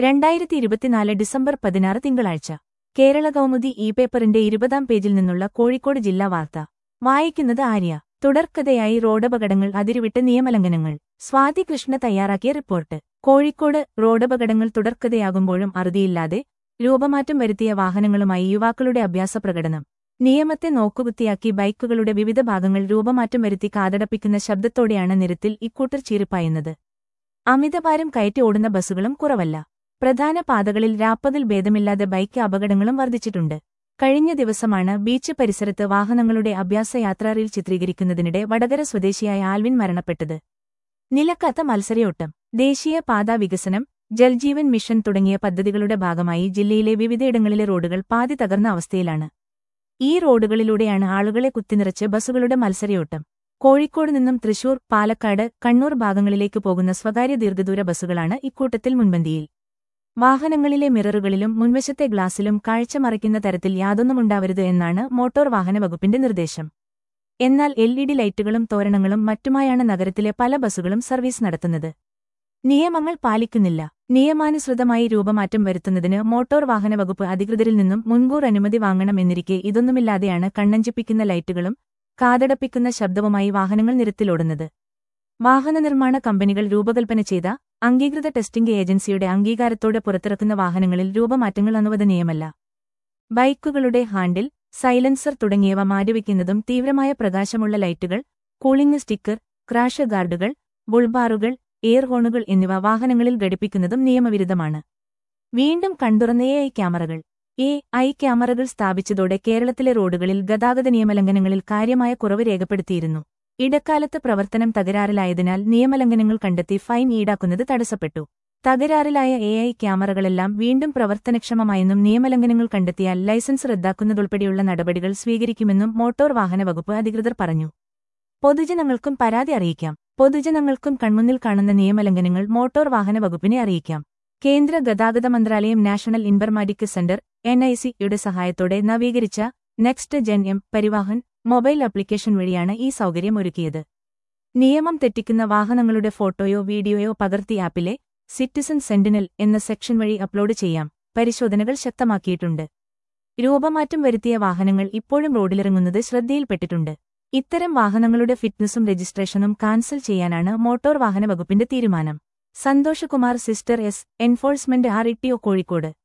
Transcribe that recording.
രണ്ടായിരത്തി ഇരുപത്തിനാല് ഡിസംബർ പതിനാറ് തിങ്കളാഴ്ച കേരള കൗമുദി ഇ പേപ്പറിന്റെ ഇരുപതാം പേജിൽ നിന്നുള്ള കോഴിക്കോട് ജില്ലാ വാർത്ത വായിക്കുന്നത് ആര്യ തുടർക്കഥയായി റോഡപകടങ്ങൾ അതിരുവിട്ട് നിയമലംഘനങ്ങൾ സ്വാതി കൃഷ്ണ തയ്യാറാക്കിയ റിപ്പോർട്ട് കോഴിക്കോട് റോഡപകടങ്ങൾ തുടർക്കഥയാകുമ്പോഴും അറുതിയില്ലാതെ രൂപമാറ്റം വരുത്തിയ വാഹനങ്ങളുമായി യുവാക്കളുടെ അഭ്യാസ പ്രകടനം നിയമത്തെ നോക്കുകുത്തിയാക്കി ബൈക്കുകളുടെ വിവിധ ഭാഗങ്ങൾ രൂപമാറ്റം വരുത്തി കാതടപ്പിക്കുന്ന ശബ്ദത്തോടെയാണ് നിരത്തിൽ ഇക്കൂട്ടർ ചീറിപ്പായുന്നത് അമിതഭാരം കയറ്റി ഓടുന്ന ബസ്സുകളും കുറവല്ല പ്രധാന പാതകളിൽ രാപ്പകൽ ഭേദമില്ലാതെ ബൈക്ക് അപകടങ്ങളും വർദ്ധിച്ചിട്ടുണ്ട് കഴിഞ്ഞ ദിവസമാണ് ബീച്ച് പരിസരത്ത് വാഹനങ്ങളുടെ അഭ്യാസയാത്രാ റീൽ ചിത്രീകരിക്കുന്നതിനിടെ വടകര സ്വദേശിയായ ആൽവിൻ മരണപ്പെട്ടത് നിലക്കാത്ത മത്സരയോട്ടം ദേശീയ പാതാ വികസനം ജൽജീവൻ മിഷൻ തുടങ്ങിയ പദ്ധതികളുടെ ഭാഗമായി ജില്ലയിലെ വിവിധയിടങ്ങളിലെ റോഡുകൾ പാതി തകർന്ന അവസ്ഥയിലാണ് ഈ റോഡുകളിലൂടെയാണ് ആളുകളെ കുത്തിനിറച്ച് ബസ്സുകളുടെ മത്സരയോട്ടം കോഴിക്കോട് നിന്നും തൃശൂർ പാലക്കാട് കണ്ണൂർ ഭാഗങ്ങളിലേക്ക് പോകുന്ന സ്വകാര്യ ദീർഘദൂര ബസ്സുകളാണ് ഇക്കൂട്ടത്തിൽ മുൻപന്തിയിൽ വാഹനങ്ങളിലെ മിററുകളിലും മുൻവശത്തെ ഗ്ലാസിലും കാഴ്ച മറയ്ക്കുന്ന തരത്തിൽ യാതൊന്നുമുണ്ടാവരുത് എന്നാണ് മോട്ടോർ വാഹന വകുപ്പിന്റെ നിർദ്ദേശം എന്നാൽ എൽ ഇ ഡി ലൈറ്റുകളും തോരണങ്ങളും മറ്റുമായാണ് നഗരത്തിലെ പല ബസ്സുകളും സർവീസ് നടത്തുന്നത് നിയമങ്ങൾ പാലിക്കുന്നില്ല നിയമാനുസൃതമായി രൂപമാറ്റം വരുത്തുന്നതിന് മോട്ടോർ വാഹന വകുപ്പ് അധികൃതരിൽ നിന്നും മുൻകൂർ അനുമതി വാങ്ങണമെന്നിരിക്കെ ഇതൊന്നുമില്ലാതെയാണ് കണ്ണഞ്ചിപ്പിക്കുന്ന ലൈറ്റുകളും കാതടപ്പിക്കുന്ന ശബ്ദവുമായി വാഹനങ്ങൾ നിരത്തിലോടുന്നത് വാഹന നിർമ്മാണ കമ്പനികൾ രൂപകൽപ്പന ചെയ്ത അംഗീകൃത ടെസ്റ്റിംഗ് ഏജൻസിയുടെ അംഗീകാരത്തോടെ പുറത്തിറക്കുന്ന വാഹനങ്ങളിൽ രൂപമാറ്റങ്ങൾ അനുവദനീയമല്ല ബൈക്കുകളുടെ ഹാൻഡിൽ സൈലൻസർ തുടങ്ങിയവ മാറ്റിവെക്കുന്നതും തീവ്രമായ പ്രകാശമുള്ള ലൈറ്റുകൾ കൂളിംഗ് സ്റ്റിക്കർ ക്രാഷ് ഗാർഡുകൾ ബുൾബാറുകൾ എയർ ഹോണുകൾ എന്നിവ വാഹനങ്ങളിൽ ഘടിപ്പിക്കുന്നതും നിയമവിരുദ്ധമാണ് വീണ്ടും കണ്ടുറന്ന എ ഐ ക്യാമറകൾ എ ഐ ക്യാമറകൾ സ്ഥാപിച്ചതോടെ കേരളത്തിലെ റോഡുകളിൽ ഗതാഗത നിയമലംഘനങ്ങളിൽ കാര്യമായ കുറവ് രേഖപ്പെടുത്തിയിരുന്നു ഇടക്കാലത്ത് പ്രവർത്തനം തകരാറിലായതിനാൽ നിയമലംഘനങ്ങൾ കണ്ടെത്തി ഫൈൻ ഈടാക്കുന്നത് തടസ്സപ്പെട്ടു തകരാറിലായ എ ഐ ക്യാമറകളെല്ലാം വീണ്ടും പ്രവർത്തനക്ഷമമായെന്നും നിയമലംഘനങ്ങൾ കണ്ടെത്തിയാൽ ലൈസൻസ് റദ്ദാക്കുന്നതുൾപ്പെടെയുള്ള നടപടികൾ സ്വീകരിക്കുമെന്നും മോട്ടോർ വാഹന വകുപ്പ് അധികൃതർ പറഞ്ഞു പൊതുജനങ്ങൾക്കും പരാതി അറിയിക്കാം പൊതുജനങ്ങൾക്കും കൺമുന്നിൽ കാണുന്ന നിയമലംഘനങ്ങൾ മോട്ടോർ വാഹന വകുപ്പിനെ അറിയിക്കാം കേന്ദ്ര ഗതാഗത മന്ത്രാലയം national informatic centre N I സിയുടെ സഹായത്തോടെ നവീകരിച്ച next gen M Parivahan mobile application വഴിയാണ് ഈ സൗകര്യം ഒരുക്കിയത് നിയമം തെറ്റിക്കുന്ന വാഹനങ്ങളുടെ ഫോട്ടോയോ വീഡിയോയോ പകർത്തി ആപ്പിലെ സിറ്റിസൺ സെന്റിനൽ എന്ന സെക്ഷൻ വഴി അപ്ലോഡ് ചെയ്യാം പരിശോധനകൾ ശക്തമാക്കിയിട്ടുണ്ട് രൂപമാറ്റം വരുത്തിയ വാഹനങ്ങൾ ഇപ്പോഴും റോഡിലിറങ്ങുന്നത് ശ്രദ്ധയിൽപ്പെട്ടിട്ടുണ്ട് ഇത്തരം വാഹനങ്ങളുടെ ഫിറ്റ്നസും രജിസ്ട്രേഷനും കാൻസൽ ചെയ്യാനാണ് മോട്ടോർ വാഹന വകുപ്പിന്റെ തീരുമാനം Santhoshkumar sister S enforcement R E T O Kozhikode